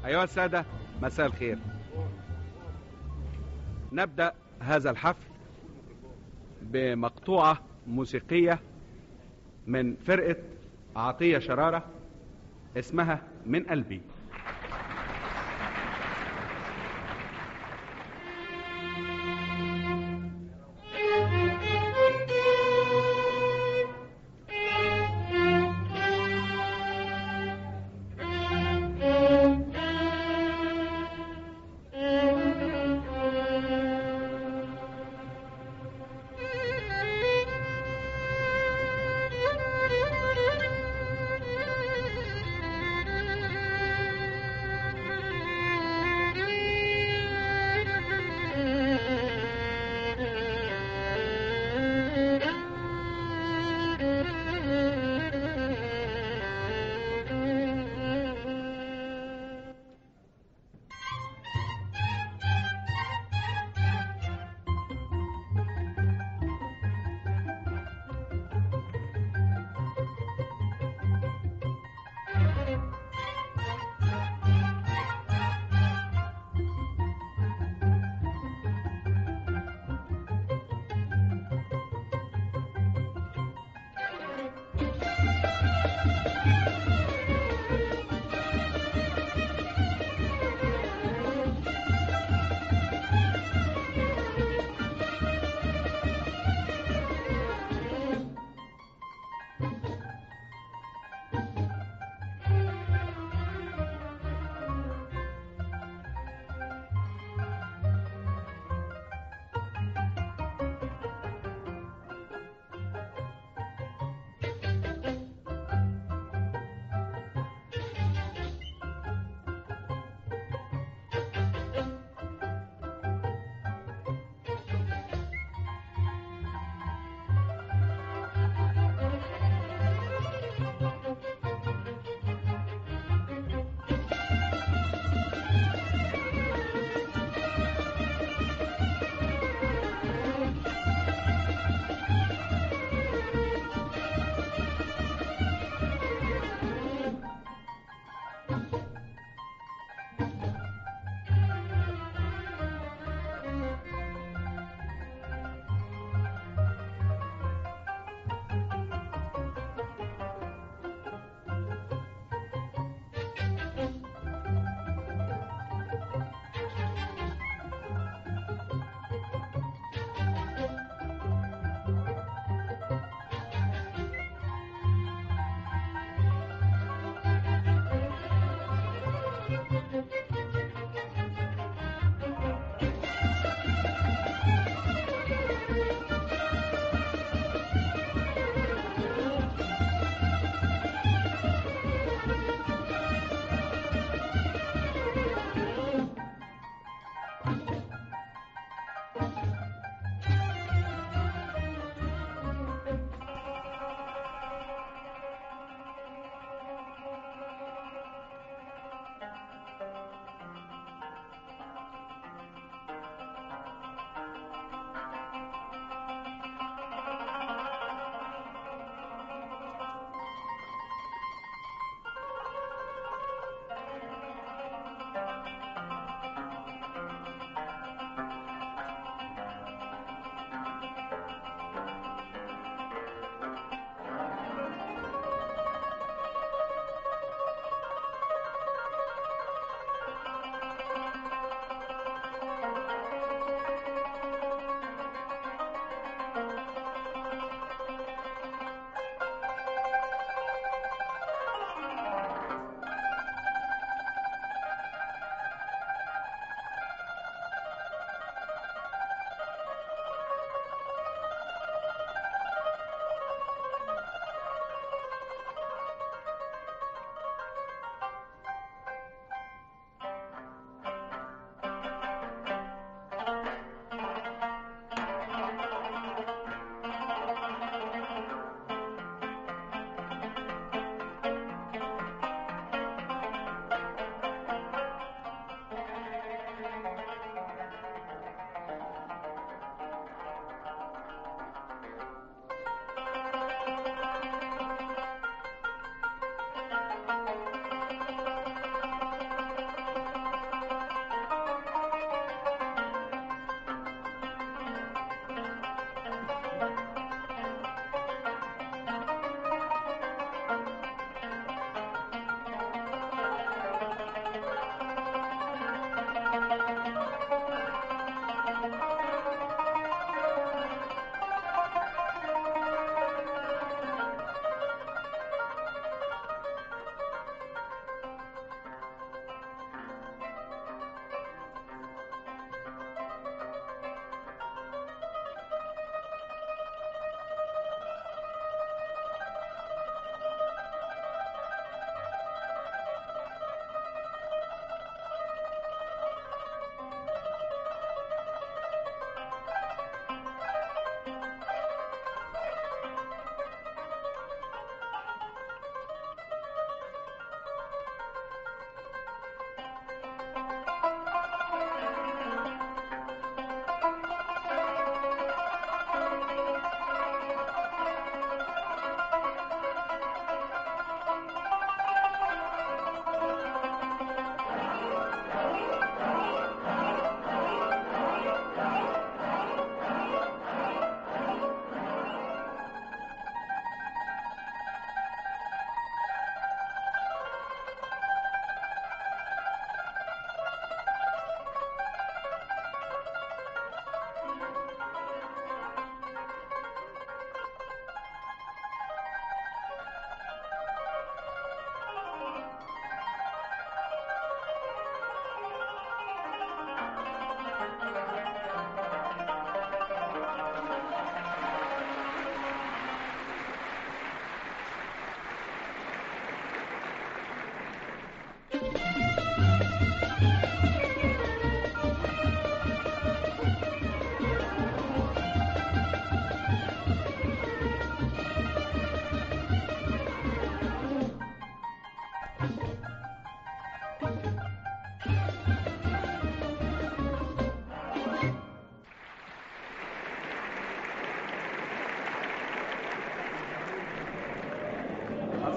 أيها السادة مساء الخير نبدأ هذا الحفل بمقطوعة موسيقية من فرقة عطية شرارة اسمها من قلبي Thank you.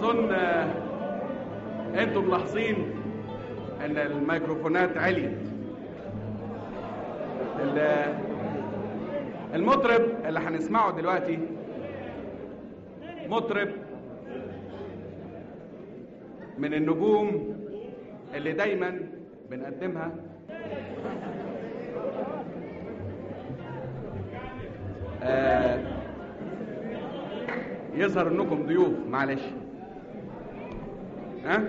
اظن آه، انتم ملاحظين ان الميكروفونات عليت ال- المطرب اللي هنسمعه دلوقتي مطرب من النجوم اللي دايما بنقدمها آه يظهر انكم ضيوف معلش ها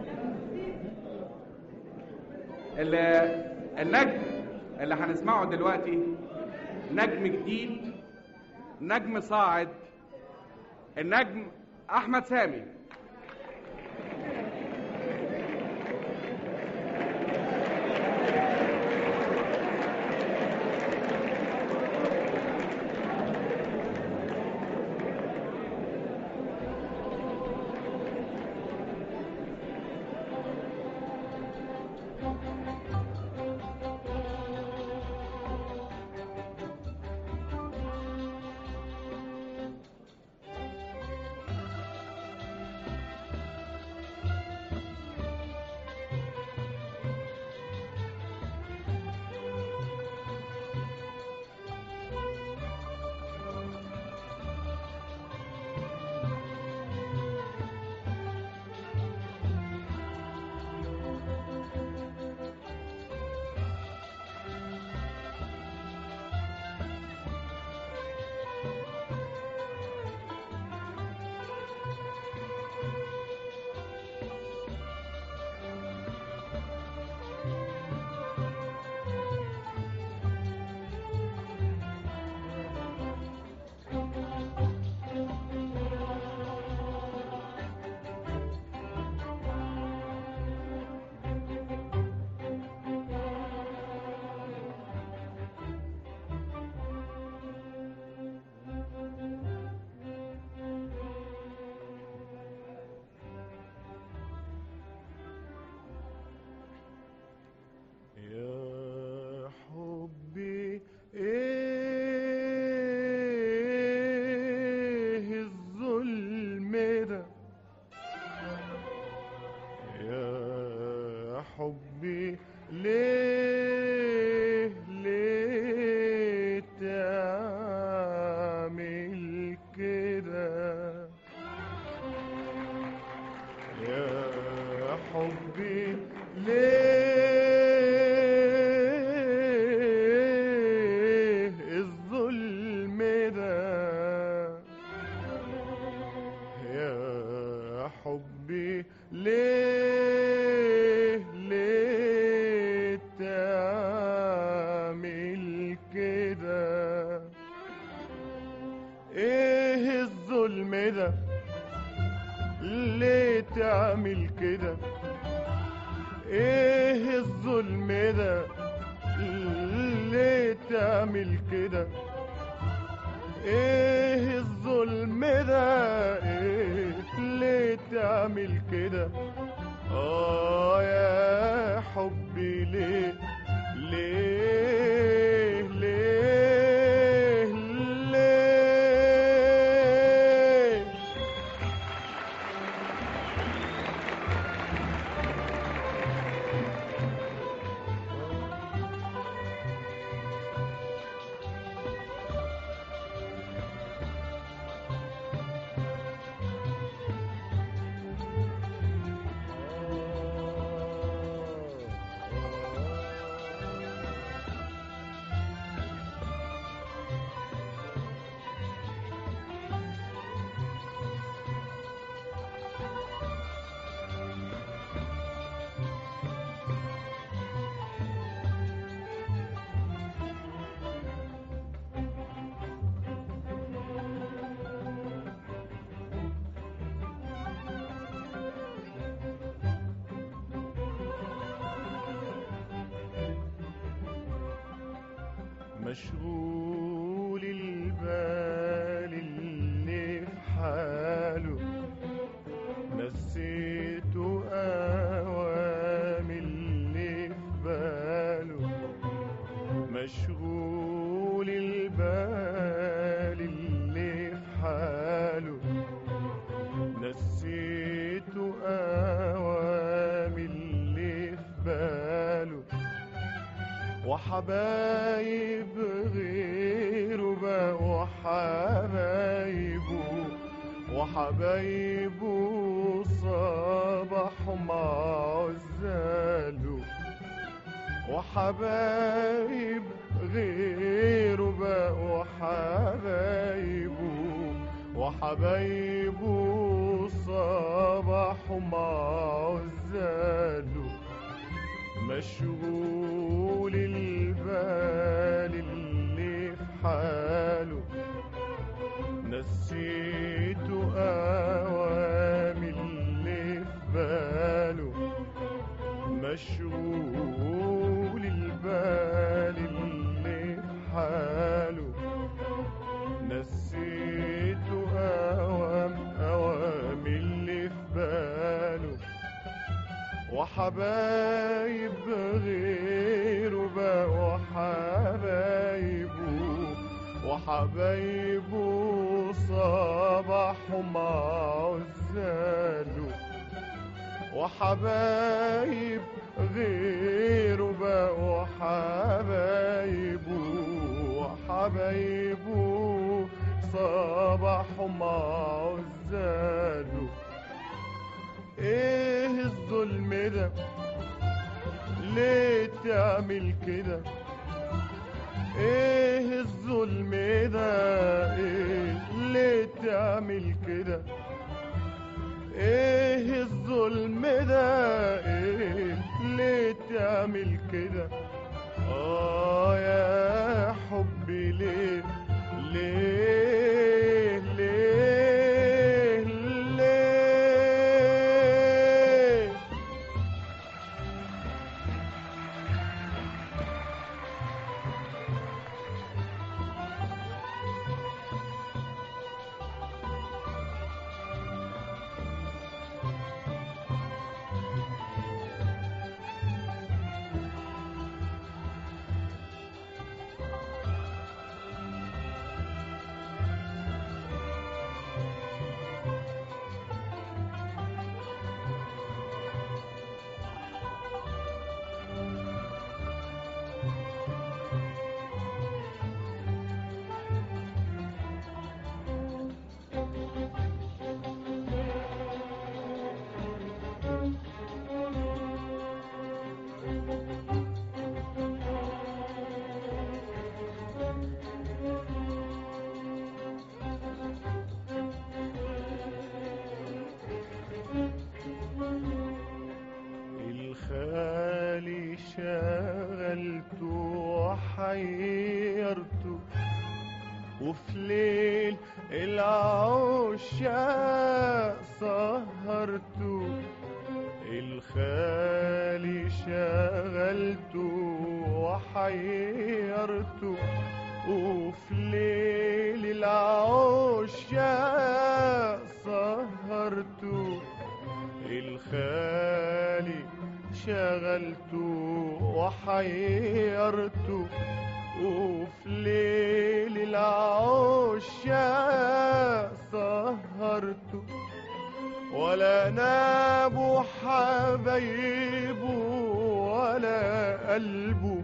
ال- النجم اللي هنسمعه دلوقتي نجم جديد نجم صاعد النجم احمد سامي يا حبي ايه الظلم ده يا حبي ليه ليه تعمل كده يا حبي ليه الظلم ده يا حبي ليه ليه تعمل كده ايه الظلم ده ليه تعمل كده ايه الظلم ده ليه تعمل كده ايه الظلم ده ايه ليه تعمل كده اه يا حبي ليه ليه ليه ليه مشغول البال اللي في حاله نسيته اوام اللي في باله مشغول البال اللي في حاله نسيته أوام اللي في باله وحبايب غيره بقوا حبايبه وحبايبه صباحوا مع عزاله وحبايب غيره بقوا حبايبه وحبايبه صباحوا مع عزاله مشغول البال اللي في حاله نسيته أوام اللي في باله مشغول البال اللي في حاله نسيته أوام أوام اللي في باله وحبايب غيره بقوا حبايبه وحبايبه صباحوا مع عزاله وحبايب غيره بقوا حبايبه وحبايبه صباحوا مع عزاله ايه الظلم ده ليه تعمل كده ايه الظلم ده ايه ليه تعمل كده ايه الظلم ده ايه ليه تعمل كده اه يا حبي ليه ليه ليه ليه الخالي شغلته وحيرته وفي ليل العشاق سهرته الخالي شغلته وحيرته وفي ليل العشاق سهرته الخالي شغلته وحيرته وفي ليل العشاق سهرته ولا نابوا حبايبه ولا قلبه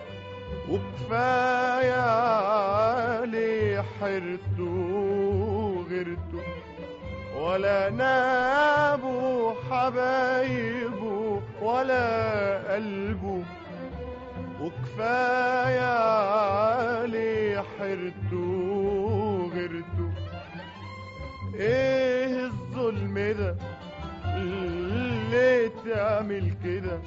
وكفاية عليه حرته وغيرته ولا نابوا حبايبه ولا قلبه وكفاية عليه حرته وغيرته ايه الظلم ده ليه تعمل كده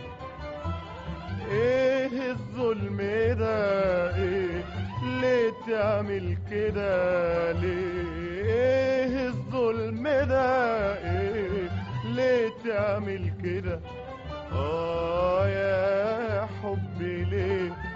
ايه الظلم ده ايه ليه تعمل كده ليه ايه الظلم ده ايه ليه تعمل كده اه يا حبي ليه